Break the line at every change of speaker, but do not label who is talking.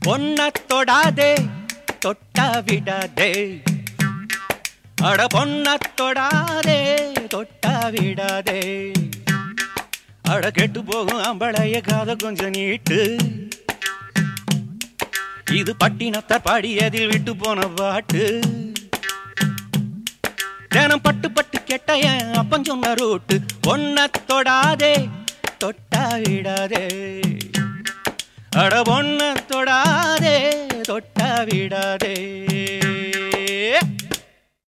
பொண்ண தொடாதே தொட்டா விடாதே அட பொண்ண தொடாதே தொட்டா விடாதே அட கெட்டு போகும் அம்பளைய காத கொஞ்சம் நீட்டு இது பட்டினத்த பாடியதில் விட்டு போன பாட்டு தினம் பட்டு பட்டு கெட்ட என் அப்பன் சொன்ன ரூட்டு பொண்ண தொடாதே தொட்டா விடாதே அட பொண்ண தொடாதே தொட்டா விடாதே